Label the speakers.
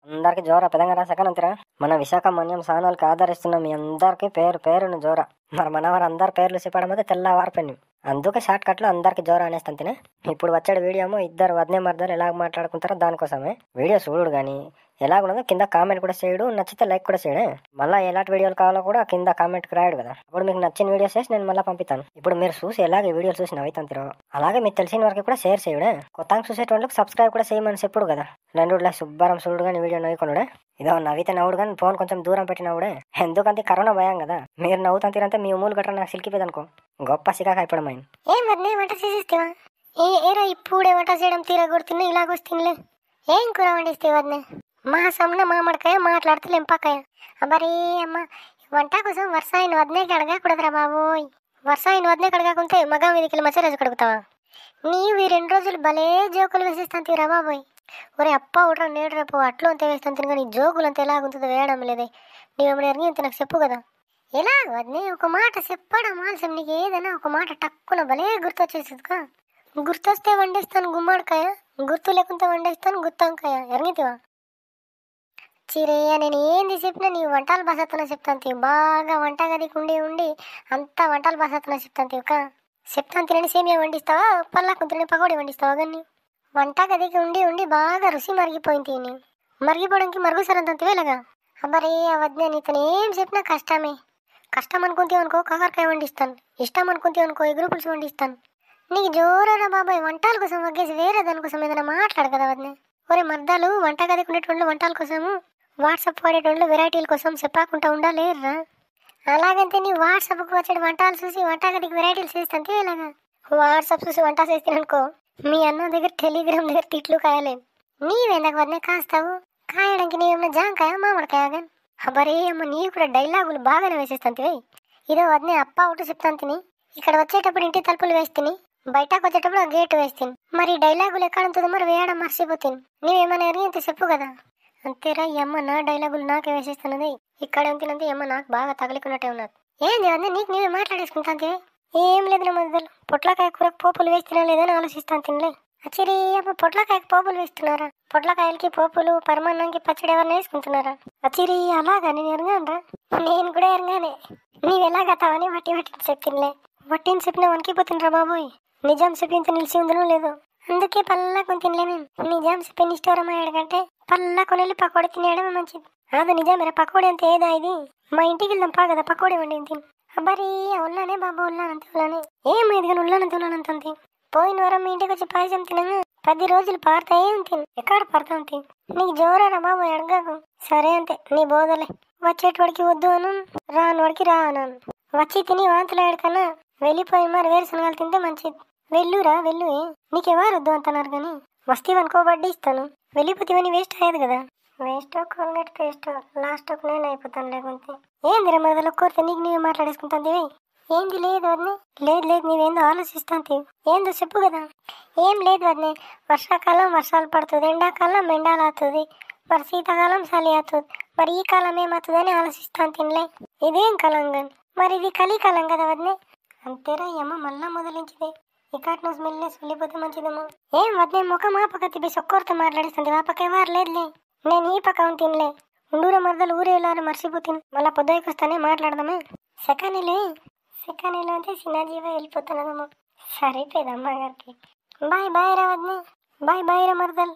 Speaker 1: అందరికి జోర పెదంగా సెకండ్ మన విశాఖ మన్యం సానాలకి ఆదరిస్తున్న మీ అందరికి పేరు పేరును జోర మరి మనవారు అందరి పేర్లు చెప్పడం అయితే తెల్లవారిపోయింది అందుకే షార్ట్ కట్ లో అందరికి జోర అనేస్తాను తినే ఇప్పుడు వచ్చాడు వీడియో ఇద్దరు వదినే మర్దలు ఎలా మాట్లాడుకుంటారో దానికోసమే వీడియో చూడు కానీ ఎలాగున్నదో కింద కామెంట్ కూడా చేయడు నచ్చితే లైక్ కూడా చేయడే మళ్ళీ ఎలాంటి వీడియోలు కావాలో కూడా కింద కామెంట్ రాయడు కదా అప్పుడు మీకు నచ్చిన వీడియోస్ చేసి నేను మళ్ళీ పంపిస్తాను ఇప్పుడు మీరు చూసి ఎలాగే వీడియోలు చూసి నవ్వుతాను అలాగే మీకు తెలిసిన వరకు కూడా షేర్ చేయడే కొత్తగా చూసేటోళ్ళకి సబ్స్క్రైబ్ కూడా చేయమని చెప్పుడు కదా రెండు శుభ్రం చూడు కానీ వీడియో నవ్వుకున్నాడే ఇదో నవ్వితే నవ్వుడు కానీ ఫోన్ కొంచెం దూరం పెట్టినవుడే ఎందుకంటే కరోనా భయం కదా మీరు నవ్వుతాను తీరంటే మీ మూలు గట్రా నాకు సిలికిపోయింది అనుకో గొప్ప సికాక అయిపోవడం
Speaker 2: ఏం వదినే వంట చేసేస్తావా ఏ ఏరా ఇప్పుడే వంట చేయడం తీర కొడుతున్నా ఇలాగొస్తుందిలే ఏం కూర వండిస్తే వదినే మా సమ్న మామిడికాయ మాట్లాడితే లెంపకాయ అబ్బరే అమ్మ వంట కోసం వర్ష ఆయన వదినేకి అడగకూడదురా బాబోయ్ వర్ష ఆయన వదినేకి అడగకుంటే మగం వీధికి మచ్చ రోజు కడుగుతావా నీవు ఈ రెండు రోజులు భలే జోకులు వేసేస్తాను తీరా బాబోయ్ ఒరే అప్ప ఉడ్రా నేడు రేపు అట్లు అంతే వేస్తాను తిని కానీ జోకులు అంతా ఎలాగుంటుందో వేయడం లేదే నీవేమైనా ఎరిగి అంత నాకు చెప్పు కదా ఎలా వదినే ఒక మాట చెప్పడం ఆలస్యం నీకు ఏదైనా ఒక మాట టక్కున భలే గుర్తొచ్చేస్తుందిగా గుర్తొస్తే వండేస్తాను గుమ్మడికాయ గుర్తు లేకుంటే వండేస్తాను గుత్తంకాయ ఎరగితివా చిరయ్య నేను ఏంది చెప్పినా నీ వంటలు బసత్తన చెప్తాను తీ. బాగా వంట గదికి ఉండి ఉండి అంతా వంటలు బసత్తన చెప్తాను తీక చెప్తాను తినని సేమియా వండిస్తావా పల్లాకు తినని పకోడీ వండిస్తావా కానీ వంట గదికి ఉండి ఉండి బాగా రుచి మరిగిపోయింది తిని మరిగిపోవడానికి మరుగు సరంతంత వేలగా అబ్బరే అవద్నే నీతను ఏం చెప్పినా కష్టమే కష్టం అనుకుంటే అనుకో కాకరకాయ వండిస్తాను ఇష్టం అనుకుంటే అనుకో ఎగురు పులుసు వండిస్తాను నీకు జోరరా బాబాయ్ వంటల కోసం వగ్గేసి వేరే దానికోసం ఏదైనా మాట్లాడు కదా వదినే ఒరే మర్దాలు వంట గదికి ఉండేటోళ్ళు వంటల కోసము వాట్సాప్ వాడేటోళ్ళు వెరైటీల కోసం చెప్పకుండా ఉండాలేర్రా అలాగంటే నీ వాట్సాప్కి వచ్చే వంటలు చూసి వంట గదికి వెరైటీలు చేస్తాంతే ఇలాగా వాట్సాప్ చూసి వంట చేస్తాను అనుకో మీ అన్న దగ్గర టెలిగ్రామ్ దగ్గర తిట్లు కాయలేం నీవెందుకు వదినే కాస్తావు కాయడానికి నీవేమన్నా జాంకాయ మామిడికాయ కానీ అబ్బరే అమ్మ నీ కూడా డైలాగులు బాగానే వేసేస్తాంతివే ఇదో వదినే అప్ప ఒకటి చెప్తాను తిని ఇక్కడ వచ్చేటప్పుడు ఇంటి తలుపులు వేస్తుంది బయటకు వచ్చేటప్పుడు ఆ గేట్ వేస్తుంది మరి ఈ డైలాగులు ఎక్కడ ఉంటుందో మరి వేయడం మర్చిపోతుంది నీవేమైనా ఎరిగి చెప్పు కదా అంతేరా ఈ అమ్మ నా డైలాగులు నాకే వేసేస్తున్నది ఇక్కడ ఉంచినంత ఈ అమ్మ నాకు బాగా తగిలికున్నట్టే ఉన్నది ఏంది అన్నీ నీకు నీవే మాట్లాడేసుకుంటాంతే ఏం లేదు నా మొదలు పొట్లకాయ కూరకు పోపులు వేస్తున్నా లేదని ఆలోచిస్తాను తినలే అచ్చిరి అమ్మ పొట్లకాయకి పోపులు వేస్తున్నారా పొట్లకాయలకి పోపులు పరమాన్నానికి పచ్చడి ఎవరిని వేసుకుంటున్నారా అచ్చిరి అలాగా నేను ఎరగానరా నేను కూడా ఎరగానే నీవెలా గతావని వట్టి వట్టి చెప్తిన్లే వట్టిని చెప్పిన వణికిపోతుండ్రా బాబోయ్ నిజాం చెప్పింత నిలిచి ఉందనో లేదో అందుకే పల్లా కొని తినలే నేను నిజాం చెప్పిన ఇష్టవరం అయ్యాడంటే పల్లా కొనెళ్ళి పకోడీ తినేయడమే మంచిది అది నిజమేరా పకోడీ అంత ఏదా ఇది మా ఇంటికి వెళ్దాం పా కదా పకోడీ వండింది తిని అబ్బారి ఉన్నానే బాబు ఉన్నానంత ఉన్నానే ఏమైంది కానీ ఉన్నానంత ఉన్నానంత ఉంది పోయిన వారం మీ ఇంటికి వచ్చి పాయసం తినగా పది రోజులు పారుతాయి తిని ఎక్కడ పడతాం తిని నీకు జోరారా బాబు అడగకు సరే అంతే నీ బోధలే వచ్చేటవాడికి వద్దు అను రాను వాడికి రా అన్నాను వచ్చి తిని వాంతులు ఆడకన్నా వెళ్ళిపోయి మరి వేరుశనగలు తింటే మంచిది వెళ్ళురా వెళ్ళు నీకెవరు వద్దు అంటున్నారు కానీ వస్తీవనుకో వడ్డీ ఇస్తాను వెళ్ళిపోతేవని వేస్ట్ అయ్యేది కదా వేస్ట్ కోల్గేట్ పేస్ట్ లాస్ట్ ఒక నేను అయిపోతాను లేకుంటే ఏంది మొదలు కోరితే నీకు నీవే మాట్లాడేసుకుంటాంది ఏంది లేదు వదినే లేదు లేదు నీవేందో ఆలోచిస్తాంది ఏందో చెప్పు కదా ఏం లేదు వదినే వర్షాకాలం వర్షాలు పడుతుంది ఎండాకాలం ఎండాలు అవుతుంది మరి శీతాకాలం చలి అవుతుంది మరి ఈ కాలం ఏమవుతుందని ఆలోచిస్తాను తినలే ఇదేం కాలం కానీ మరి ఇది కలికాలం కదా వదినే అంతేరా ఈ అమ్మ మళ్ళా మొదలించింది ఇక్కడి నువ్వు స్మెల్ వేసి వెళ్ళిపోతే మంచిదేమో ఏం వద్దే ముఖం ఆ పక్క తిప్పేసి ఒక్కరితో మాట్లాడిస్తుంది ఆ పక్క ఎవరు లేదులే నేను ఈ పక్క ఉంది తినలే ఉండూర మరదలు ఊరే వెళ్ళారు మర్చిపోతుంది మళ్ళా పొద్దుకి వస్తానే మాట్లాడదామే సెకనీలే సెకనీలో అంటే చిన్నజీవ వెళ్ళిపోతున్నదమ్మా సరిపోయింది అమ్మ గారికి బాయ్ బాయ్ రా వద్నే బాయ్ బాయ్ రా మరదలు